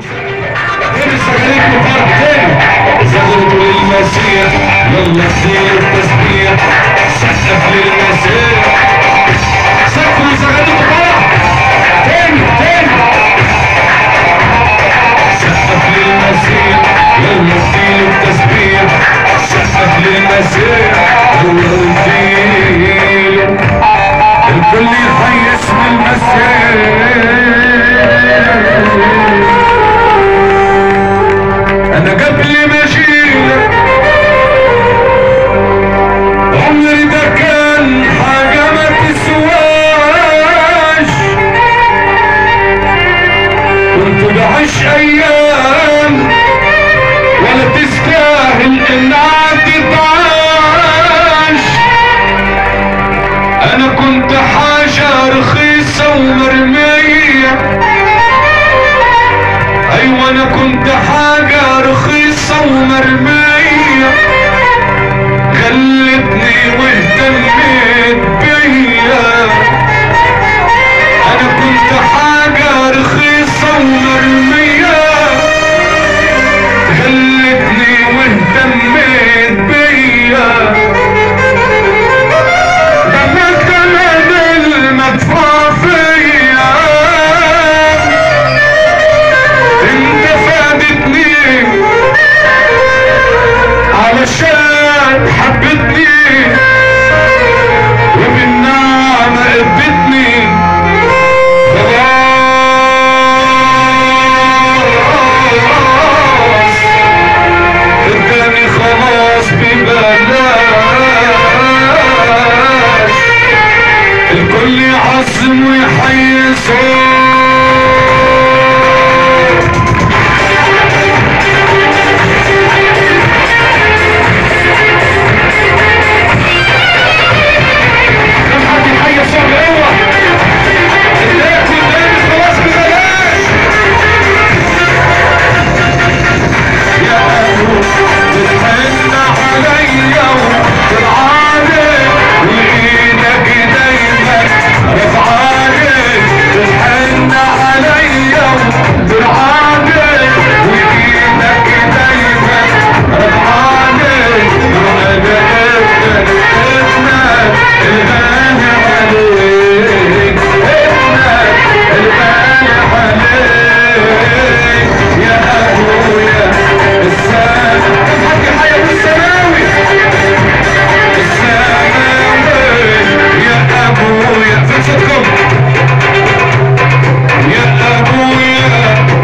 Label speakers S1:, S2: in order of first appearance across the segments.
S1: تاني سجلت فرح تاني سجلت للمسيح يلا زيد التسبيح سقف للمسيح سقف سجلت فرح تاني تاني سقف للمسيح يلا زيد التسبيح سقف للمسيح يلا زيد الكل يحيي اسم المسيح انا قبل ما اجيلك عمري ده كان حاجة ما تسواش كنت بعيش ايام ولا تستاهل انها تتعاش انا كنت حاجة رخيصة ومرمية ايوه انا كنت حاجة رخيصة ومرمية خلتني واهتميت بيا انا كنت حاجة رخيصة ومرمية خلتني واهتميت بيا لما كان المدفوع فيا انت فادتني علشان حبتني وبالنعمة قبتني خلاص اداني خلاص ببلاش الكل يعظم ويحيي صوت كم حد يحيي صوت بقوة اداك اداني خلاص ببلاش يا أبو تتحن عليا وترعاني وإيدك دايما رفعاني تتحن عليا وترعاني وإيدك دايما رفعاني وأنا ابنك ابنك الغالي عليك ابنك الغالي عليك يا أبويا السلام حق حياة السماوي السماوي يا أبويا فين صوتكم يا أبويا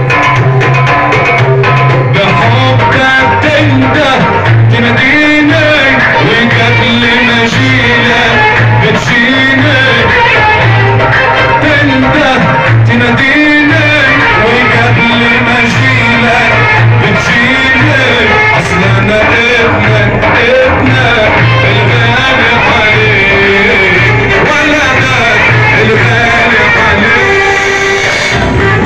S1: بحبك تنده تناديني وقبل ما اجيلك بتجيني تنده تناديني وقبل ما اجيلك بتجيني اصل انا ابنك ابنك الغالي عليك ولدك الغالي عليك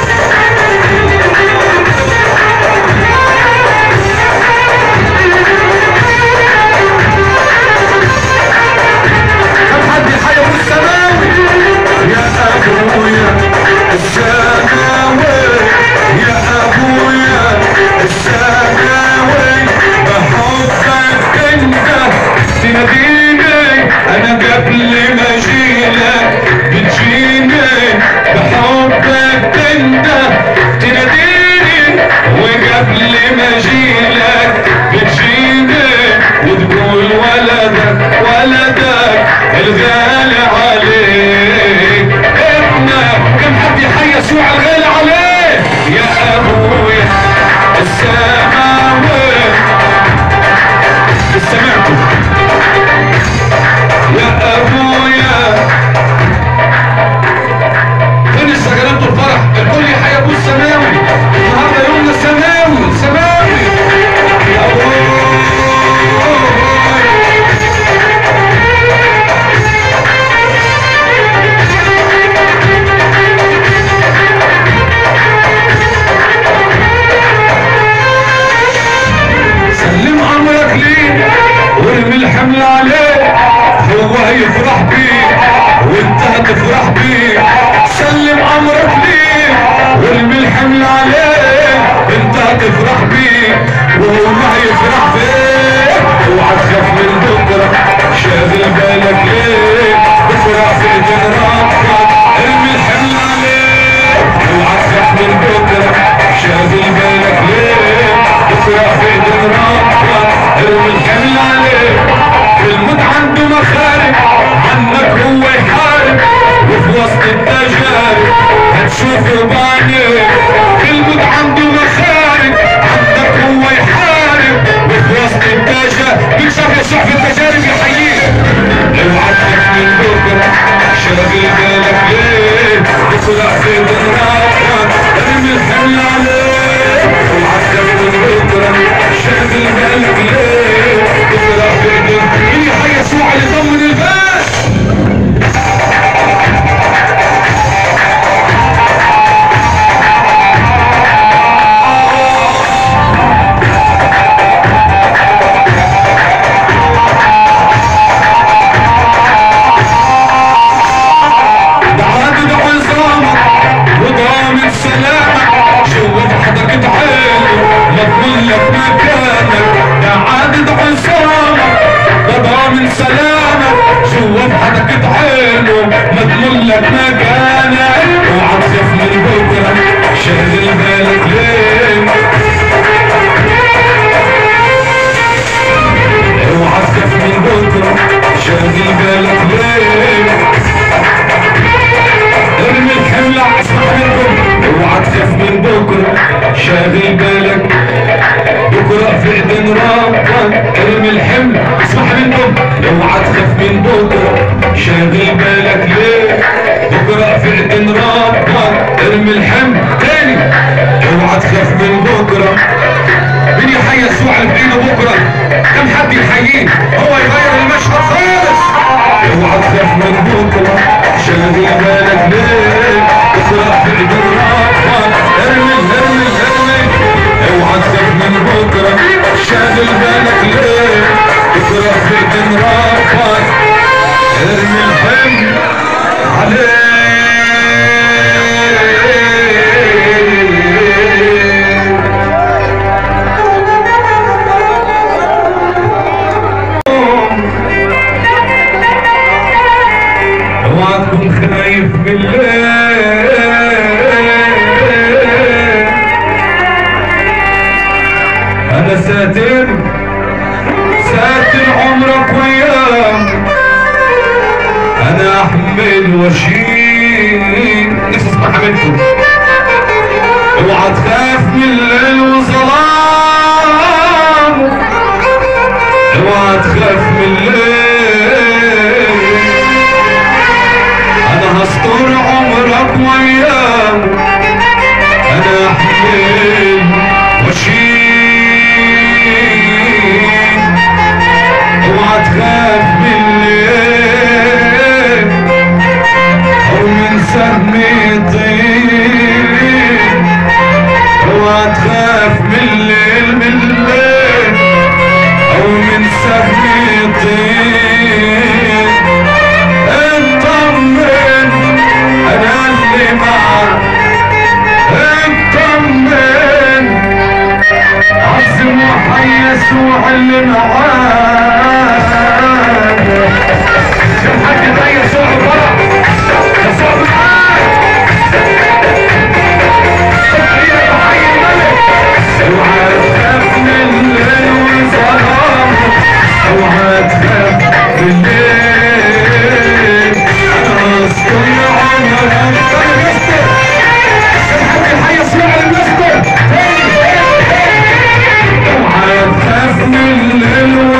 S1: كم حد يحيي السماوي يا ابويا السماوي يا ابويا السماوي بحبك انت تناديني انا قبل ما اجيلك بتجيني بحبك انت تناديني وقبل ما اجيلك بتجيني وتقول ولدك ولدك الغالي عليك ابنك كم حد يحيي يسوع الغالي عليه يا ابويا السماوي سمعتوا يا ابويا فين استجلبتوا الفرح الكل يحيي ابوه السماوي النهارده يومنا سماوي سماوي يا ابويا تفرح بيه وهو ما يفرح فيه اوعى تخاف من بكره شاغل بالك ليه بكره في ايدين ربك ارمي الحمل عليه اوعى تخاف من بكره شاغل بالك ليه بكره في ايدين ربك ارمي الحمل عليه الموت عنده مخارج عنك هو يحارب وفي وسط التجارب هتشوفه بعينيك الموت عنده مخارج عنك هو يحارب وفي وسط التجارب بيكسر يسوع في التجارب يحييك اوعى تخاف من بكره شاغل بالك ليه بكره في دماغك ارمي الحمل عليه اوعى تخاف من بكره شاغل بالك ليه بكره في دماغك مين يحيي يسوع اللي يطمن البال تعادل عظامك وضامن سلامك شوف حدك تعالي مضمون لك مكانك تعادل عظامك وضامن سلامك شوف حدك تعالي مضمون لك مكانك اوعى تخاف من بكره شاغل بالك ليه اوعى تخاف من بكره شاغل بالك ليه ارمي الحمل اسمع منكم اوعى تخاف من بكره شاغل بالك بكره في ايدين ربك ارمي الحمل اسمع منكم اوعى تخاف من بكره شاغل بالك ليه بكره في ايدين ربك ارمي الحمل تاني اوعى تخاف من بكره مين يحيي يسوع اللي بايده بكره كم حد يحييه هو يغير المشهد خالص اوعى تخاف من بكره شاغل بالك ليه بكره في ايد ربك ارمي ارمي ارمي اوعى تخاف من بكره شاغل بالك ليه بكره في ايد ربك ارمي الحمل عليه اوعى تكون خايف من الليل انا ساتر ساتر عمرك وياه انا احمل واشيل نفسي اسمع منكم اوعى تخاف من الليل وظلام اوعى تخاف من الليل انا هستر عمرك وياه انا احمل واشيل اوعى تخاف من الليل او من سهم يطير اوعى تخاف من الليل من الليل او من سهم يطير اطمن انا اللي معك اطمن عزم وحي يسوع اللي معاك كم حد زي يسوع الفرح يسوع معاك صحيح وحي الملك اوعى تخاف من الليل وظلام اوعى تخاف من الليل انا اذكر عمرك انا يستر كم حد الحي يسمع المستر اوعى تخاف من الليل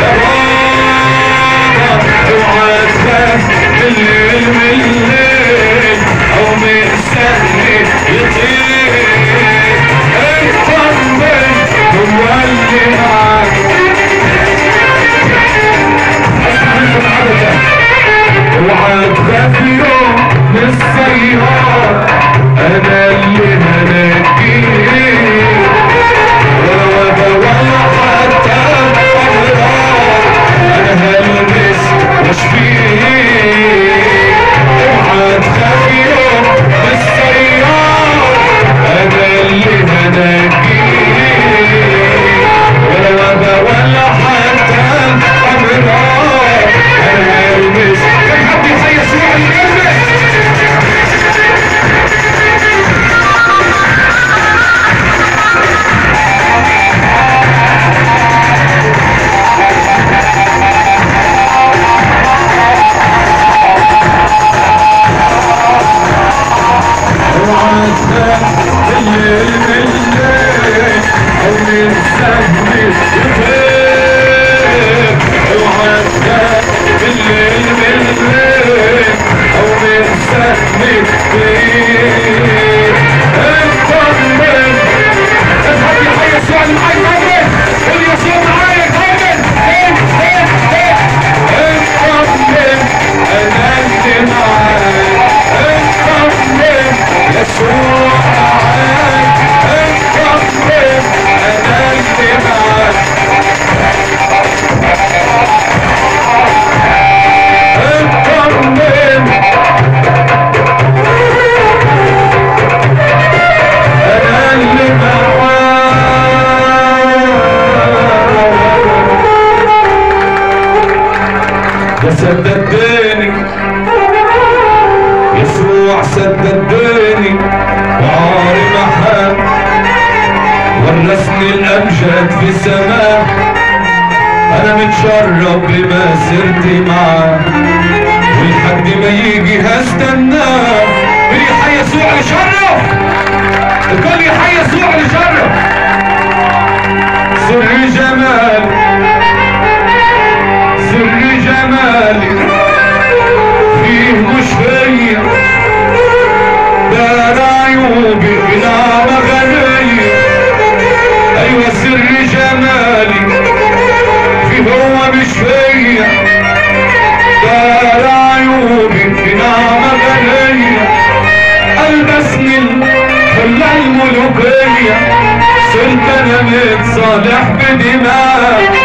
S1: سددني يسوع سددني وعاري محل ورثني الامجاد في السماء انا متشرب بمسيرتي معاه ولحد ما يجي هستناه ريح يسوع يشرف الكل يحيى يسوع يشرف سر جمال سر جمالك فيه مش فيا دار عيوبي بلا مغنية ايوه سر جمالك فيه هو مش فيا دار عيوبي بلا مغنية البسني الحلة الملوكية صرت انا متصالح بدماغ